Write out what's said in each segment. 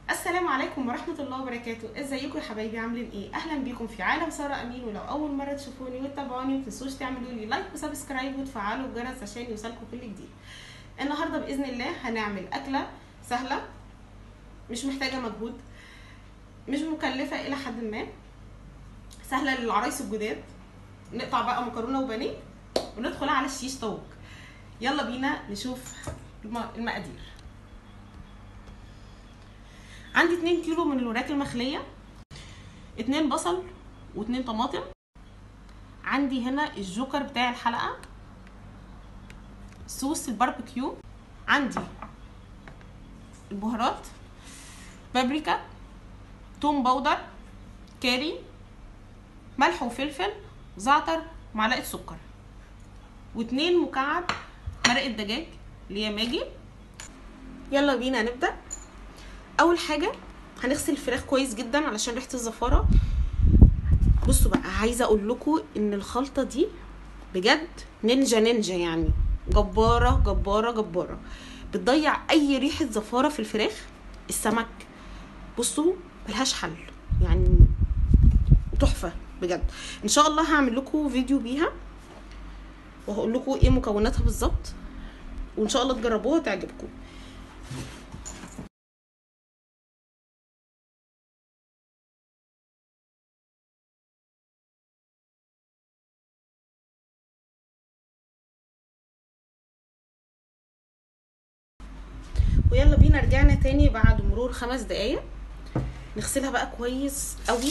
السلام عليكم ورحمة الله وبركاته ازيكم يا حبايبي عاملين ايه اهلا بيكم في عالم سارة امين ولو اول مرة تشوفوني وتتابعوني متنسوش تعملوا لي لايك وسبسكرايب وتفعلوا الجرس عشان يوصلكم كل جديد النهاردة باذن الله هنعمل اكلة سهلة مش محتاجة مجهود مش مكلفة الى حد ما سهلة للعرايس الجداد نقطع بقى مكرونة وبانيه وندخل على الشيش طاووق يلا بينا نشوف الم- المقادير عندي 2 كيلو من الوراك المخلية اتنين بصل واتنين طماطم عندي هنا الجوكر بتاع الحلقة صوص الباربيكيو عندي البهارات بابريكا توم باودر كاري ملح وفلفل زعتر معلقة سكر واتنين مكعب مرقة دجاج اللي هي ماجي يلا بينا نبدأ اول حاجه هنغسل الفراخ كويس جدا علشان ريحه الزفاره بصوا بقى عايزه اقول لكم ان الخلطه دي بجد نينجا نينجا يعني جباره جباره جباره بتضيع اي ريحه زفاره في الفراخ السمك بصوا ملهاش حل يعني تحفه بجد ان شاء الله هعمل لكم فيديو بيها وهقول لكم ايه مكوناتها بالظبط وان شاء الله تجربوها وتعجبكم ويلا بينا رجعنا تاني بعد مرور خمس دقايق نغسلها بقى كويس قوي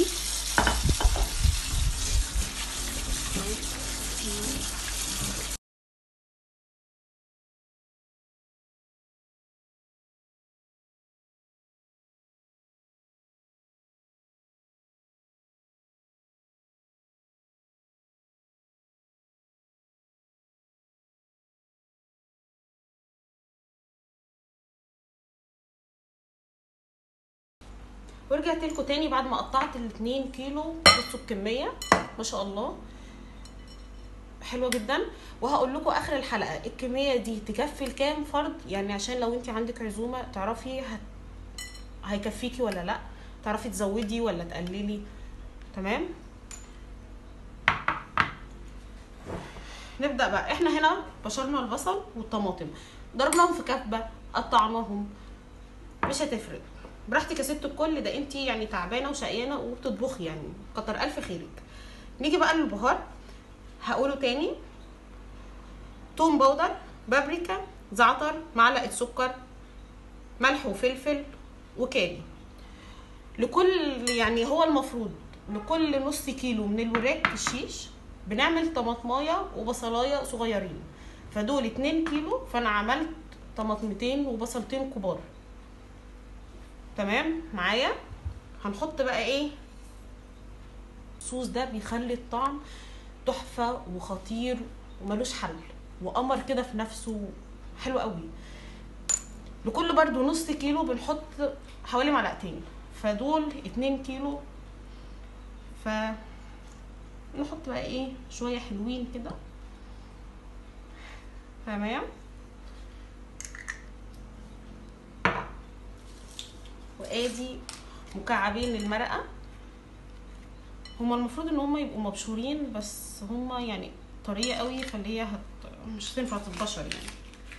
ورجعت لكم تاني بعد ما قطعت الاتنين كيلو بصوا الكميه ما شاء الله حلوه جدا وهقول لكم اخر الحلقه الكميه دي تكفي لكام فرد يعني عشان لو انت عندك عزومه تعرفي هت... هيكفيكي ولا لا تعرفي تزودي ولا تقللي تمام نبدا بقى احنا هنا بشرنا البصل والطماطم ضربناهم في كبه قطعناهم مش هتفرق براحتك يا ست الكل ده انت يعني تعبانه وشقيانه وبتطبخي يعني كتر الف خيرك نيجي بقى للبهار هقوله تاني توم باودر بابريكا زعتر معلقه سكر ملح وفلفل وكاري لكل يعني هو المفروض لكل نص كيلو من الوراك الشيش بنعمل طماطمايه وبصلايه صغيرين فدول اتنين كيلو فانا عملت طماطمتين وبصلتين كبار تمام معايا هنحط بقى ايه الصوص ده بيخلي الطعم تحفه وخطير وملوش حل وقمر كده في نفسه حلو قوي لكل برضو نص كيلو بنحط حوالي معلقتين فدول اتنين كيلو ف نحط بقى ايه شويه حلوين كده تمام وادي مكعبين المرقه هما المفروض ان هما يبقوا مبشورين بس هما يعني طريه قوي فاللي هي هت... مش هتنفع تتبشر يعني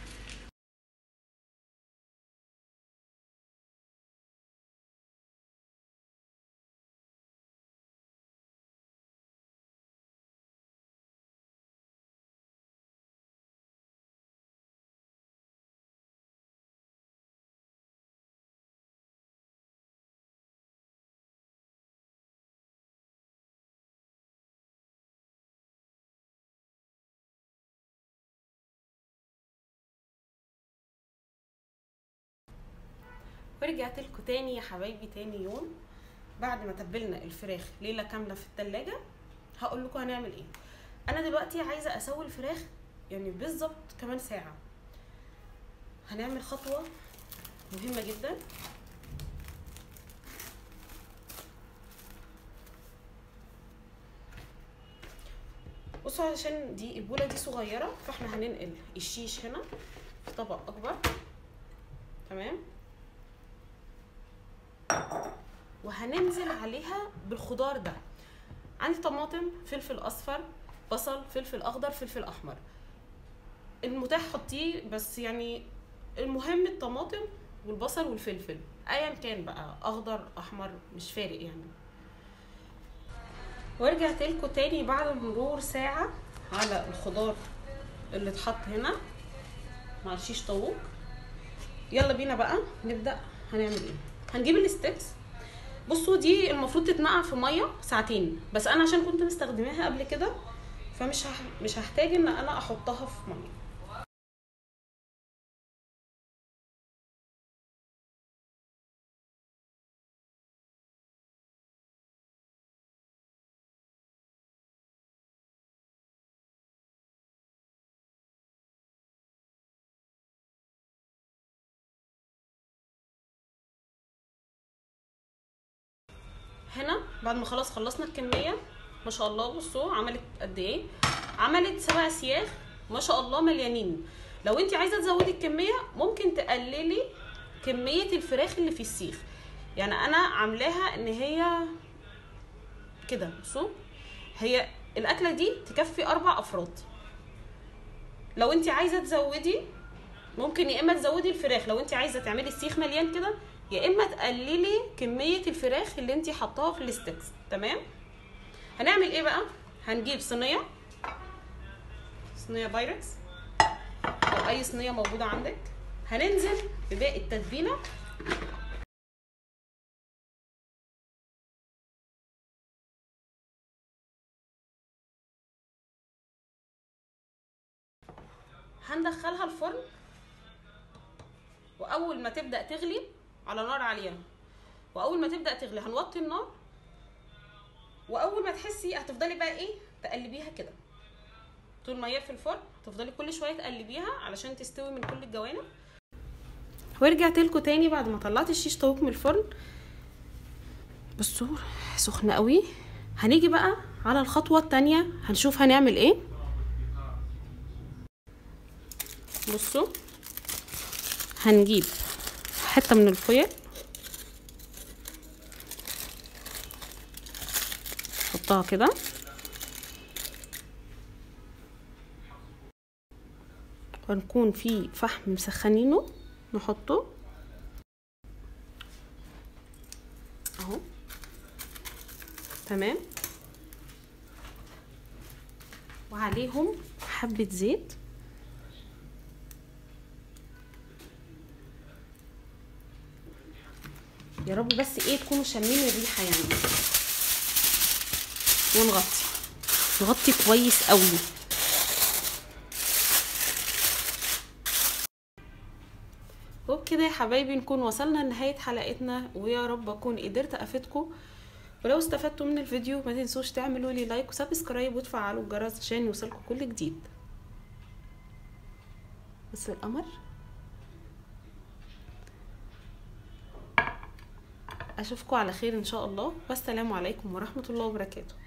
ورجعت لكم تاني يا حبايبي تاني يوم بعد ما تبلنا الفراخ ليله كامله في التلاجة هقول لكم هنعمل ايه انا دلوقتي عايزه اسوي الفراخ يعني بالظبط كمان ساعه هنعمل خطوه مهمه جدا بصوا علشان دي البوله دي صغيره فاحنا هننقل الشيش هنا في طبق اكبر تمام وهننزل عليها بالخضار ده عندي طماطم فلفل اصفر بصل فلفل اخضر فلفل احمر المتاح حطيه بس يعني المهم الطماطم والبصل والفلفل ايا كان بقى اخضر احمر مش فارق يعني ورجعت لكم تاني بعد مرور ساعة على الخضار اللي اتحط هنا مع الشيش طاووق يلا بينا بقى نبدأ هنعمل ايه هنجيب الستيكس بصوا دي المفروض تتنقع في ميه ساعتين بس انا عشان كنت مستخدماها قبل كده فمش هح... مش هحتاج ان انا احطها في ميه هنا بعد ما خلاص خلصنا الكميه ما شاء الله بصوا عملت قد ايه عملت سبع سياخ ما شاء الله مليانين لو انت عايزه تزودي الكميه ممكن تقللي كميه الفراخ اللي في السيخ يعني انا عاملاها ان هي كده بصوا هي الاكله دي تكفي اربع افراد لو انت عايزه تزودي ممكن يا اما تزودي الفراخ لو انت عايزه تعملي السيخ مليان كده يا اما تقللي كميه الفراخ اللي انت حطاها في الستيكس تمام هنعمل ايه بقى هنجيب صينيه صينيه بايركس او اي صينيه موجوده عندك هننزل بباقي التتبيله هندخلها الفرن واول ما تبدا تغلي على نار عاليه واول ما تبدا تغلي هنوطي النار واول ما تحسي هتفضلي بقى ايه تقلبيها كده طول ما هي في الفرن تفضلي كل شويه تقلبيها علشان تستوي من كل الجوانب ورجعت لكم تاني بعد ما طلعت الشيش طاووق من الفرن بصوا سخنه قوي هنيجي بقى على الخطوه التانية هنشوف هنعمل ايه بصوا هنجيب حته من الفويل نحطها كده ونكون في فحم مسخنينه نحطه اهو تمام وعليهم حبة زيت يا رب بس ايه تكونوا شامين الريحه يعني ونغطي نغطي كويس قوي وبكده يا حبايبي نكون وصلنا لنهايه حلقتنا ويا رب اكون قدرت افيدكم ولو استفدتوا من الفيديو ما تنسوش تعملوا لي لايك وسبسكرايب وتفعلوا الجرس عشان يوصلكم كل جديد بس القمر اشوفكم على خير ان شاء الله والسلام عليكم ورحمه الله وبركاته